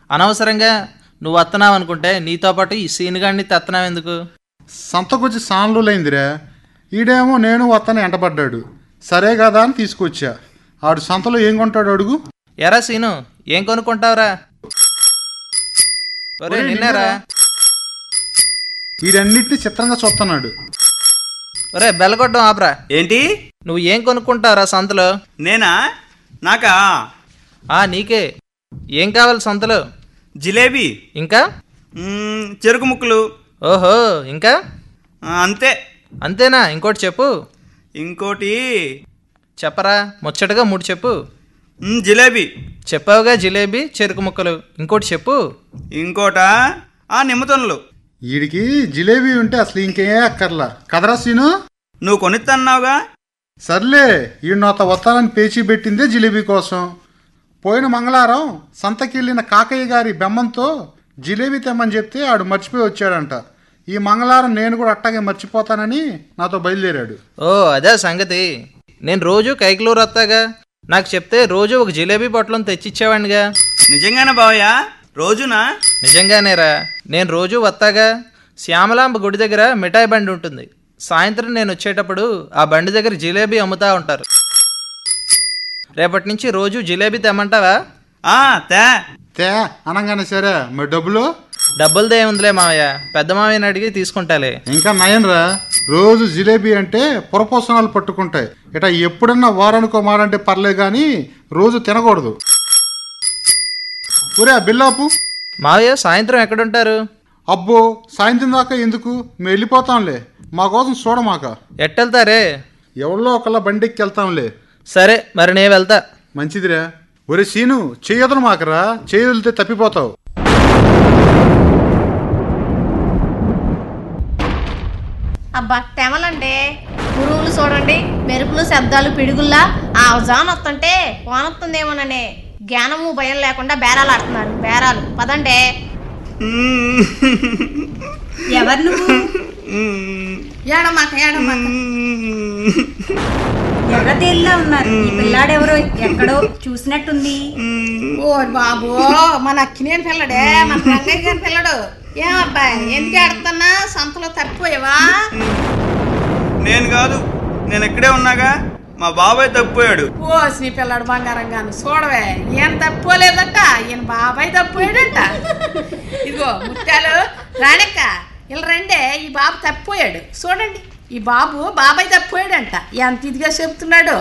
అనవసరంగా నువ్వు వస్తున్నావు అనుకుంటే నీతో పాటు ఈ సీనుగాడిని తెత్తనావు ఎందుకు సంతకొచ్చి సాన్లులైందిరా ఈడేమో నేను వస్తాను ఎంటపడ్డాడు సరే కదా అని తీసుకొచ్చా ఆడు సంతలో ఏం కొంటాడు అడుగు ఎరా సీను ఏం కొనుక్కుంటావురా ఒరే ఒరేయ్, నిన్నేరా వీడన్నిటిని చిత్రంగా చూస్తున్నాడు ఒరే బెల్లగొట్టం ఆపరా ఏంటి నువ్వు ఏం కొనుక్కుంటావురా సంతలో నేనా నాకా ఆ నీకే ఏం కావాలి సంతలో జిలేబీ ఇంకా మ్మ్, చెరుకు ముక్కలు ఓహో ఇంకా ఆ, అంతే అంతేనా ఇంకోటి చెప్పు ఇంకోటి చెప్పరా ముచ్చటగా మూడు చెప్పు మ్మ్, జిలేబీ చెప్పావుగా జిలేబీ చెరుకు ముక్కలు ఇంకోటి చెప్పు ఇంకోట ఆ నిమ్మతొనలు వీడికి జిలేబీ ఉంటే అసలు ఇంకే అక్కర్లా కదరా సీను నువ్వు కొనిత్తన్నావుగా సర్లే ఈ నాతో వస్తానని పేచీ పెట్టిందే జిలేబీ కోసం పోయిన మంగళవారం సంతకెళ్ళిన కాకయ్య గారి బెమ్మంతో జిలేబీ తెమ్మని చెప్తే ఆడు మర్చిపోయి వచ్చాడంట ఈ మంగళవారం నేను కూడా అట్టాగే మర్చిపోతానని నాతో బయలుదేరాడు ఓ అదే సంగతి నేను రోజు కైకలూరు వస్తాగా నాకు చెప్తే రోజు ఒక జిలేబీ పొట్లం తెచ్చిచ్చేవాడినిగా నిజంగానే బావయ్య రోజునా నిజంగానేరా నేను రోజు వస్తాగా శ్యామలాంబ గుడి దగ్గర మిఠాయి బండి ఉంటుంది సాయంత్రం నేను వచ్చేటప్పుడు ఆ బండి దగ్గర జిలేబీ అమ్ముతా ఉంటారు రేపటి నుంచి రోజు జిలేబీ తెమ్మంటావా ఆ తే తే అనగానే సరే మరి డబ్బులు డబ్బులదే ఉందిలే మావయ్య పెద్ద మావయ్యని అడిగి తీసుకుంటాలే ఇంకా నయన్రా రోజు జిలేబీ అంటే పురపోసనాలు పట్టుకుంటాయి ఇట ఎప్పుడన్నా వారానికో మారంటే పర్లే కానీ రోజు తినకూడదు ఒరే ఆ బిల్లాపు మావయ్య సాయంత్రం ఎక్కడుంటారు అబ్బో సాయంత్రం దాకా ఎందుకు మేము వెళ్ళిపోతాంలే మా కోసం చూడమాక ఎట్టెళ్తారే ఎవరిలో ఒకళ్ళ బండికి వెళ్తాంలే సరే మరి నేను వెళ్తా మంచిదిరా ఒరే సీను చేయొదలు మాకరా చేయొదిలితే తప్పిపోతావు అబ్బా తెమలండి గురువులు చూడండి మెరుపులు శబ్దాలు పిడుగుల్లా ఆ జాన్ వస్తుంటే వానొస్తుందేమోననే జ్ఞానము భయం లేకుండా బేరాలు ఆడుతున్నారు బేరాలు పదండి మ్మ్. ఎవరు నువ్వు మ్మ్. ఏడమాక ఏడమాక మ్మ్. ఎర్రదేల్లా ఉన్నారు ఈ పిల్లాడెవరో ఎక్కడో చూసినట్టుంది ఓ బాబు మన అక్కినేని పిల్లడే మన రంగయ్య గారి పిల్లడు ఏం అబ్బాయి ఎందుకు ఆడుతున్నా సంతలో తప్పిపోయావా నేను కాదు నేను ఇక్కడే ఉన్నాగా మా బాబాయ్ తప్పిపోయాడు ఓ నీ పిల్లాడు బంగారం గాను చూడవే ఈయన తప్పుకోలేదట ఈయన బాబాయ్ తప్పిపోయాడట ఇదిగో ముత్యాలు రాణెక్క ఇలా రండే ఈ బాబు తప్పిపోయాడు చూడండి ఈ బాబు బాబాయ్ తప్పిపోయాడంట ఎంత ఇదిగా చెప్తున్నాడు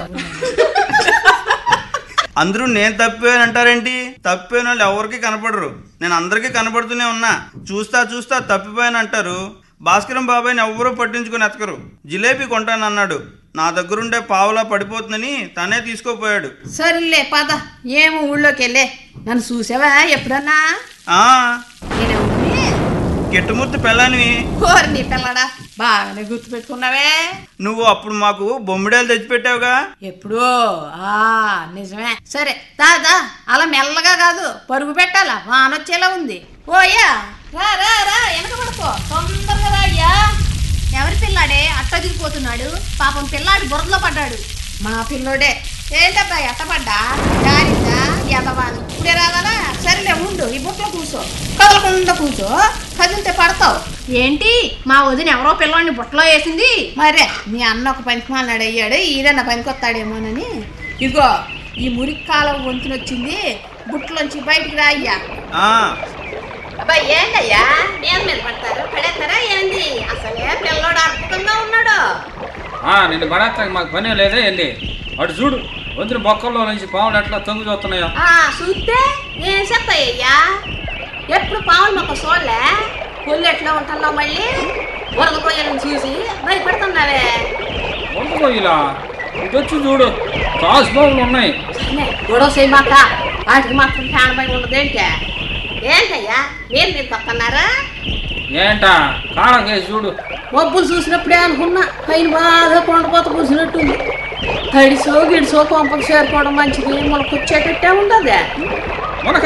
అందరూ నేను తప్పిపోయాను అంటారేంటి తప్పిపోయిన వాళ్ళు ఎవరికి కనపడరు నేను అందరికీ కనపడుతూనే ఉన్నా చూస్తా చూస్తా తప్పిపోయాను అంటారు భాస్కరం బాబాయ్ని ఎవ్వరూ పట్టించుకొని ఎతకరు జిలేబీ కొంటానన్నాడు నా దగ్గరుండే పావులా పడిపోతుందని తనే తీసుకోపోయాడు సరేలే పద ఏమో ఊళ్ళోకి వెళ్ళే నన్ను చూసావా ఎప్పుడన్నా ఆ నేనెవరిని? గిట్టుమూర్తి పెళ్ళానివి ఓరి నీ పిల్లడా బాగానే గుర్తు పెట్టుకున్నావే నువ్వు అప్పుడు మాకు బొమ్మిడాయలు తెచ్చిపెట్టావుగా ఎప్పుడో ఆ నిజమే సరే దాదా అలా మెల్లగా కాదు పరుగు పెట్టాలా వానొచ్చేలా ఉంది ఓయ్యా రా రా రా వెనక పడుకో తొందరగా రా అయ్యా ఎవరి పిల్లాడే అట్ట దిగిపోతున్నాడు పాపం పిల్లాడు బురదలో పడ్డాడు మా పిల్లోడే ఏంటబ్బా ఎట్టపడ్డా జారిందా ఎదవాని ఇప్పుడే రావాలా సరేలే ఉండు ఈ బుట్టలో కూర్చో కదలకుండా కూర్చో కదిలితే పడతావు ఏంటి మా వదిన ఎవరో పిల్లోడిని బుట్టలో వేసింది మరే మీ అన్న ఒక పనికి మాలినాడు అయ్యాడు ఈడన్న పనికొస్తాడేమోనని ఇదిగో ఈ మురిక్కాలం వంతునొచ్చింది బుట్టలోంచి బయటికి రా అయ్యా ఆ అబ్బాయి ఏంటయ్యా నేను మీద పడతారు పడేస్తారా ఏంది అసలే పిల్లోడు అద్భుతంగా ఉన్నాడు ఆ, నిన్ను పడేస్తాక మాకు పని లేదే ఏంది అటు చూడు వంతుని బొక్కల్లో నుంచి పాములు ఎట్లా తొంగి చూస్తున్నాయో ఆ చూస్తే ఏం చెప్తాయ్యా ఎప్పుడు పావులు మొక్క చూడలే పుల్లు ఎట్లా ఉంటున్నావు మళ్ళీ వరద కొయ్యలను చూసి భయపడుతున్నావే వండుకో ఇలా ఇటు వచ్చి చూడు కాసు పాములు ఉన్నాయి గొడవ చేయమాక వాటికి మాత్రం ఫ్యాన్ భయం ఉండదేంటే ఏంటయ్యా మీరు మీరు తప్పన్నారా ఏంటా కారం కేసి చూడు మబ్బులు చూసినప్పుడే అనుకున్నా పైన బాగా కొండపోత కూర్చున్నట్టుంది తడిసో గిడిసో కొంపకు చేరుకోవడం మంచిది మనకు వచ్చేటట్టే ఉండదు మునక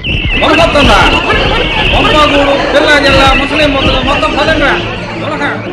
మునకొస్తుందా వంపగూడు పిల్ల జిల్లా ముస్లిం మొత్తం మొత్తం పదంగా మునక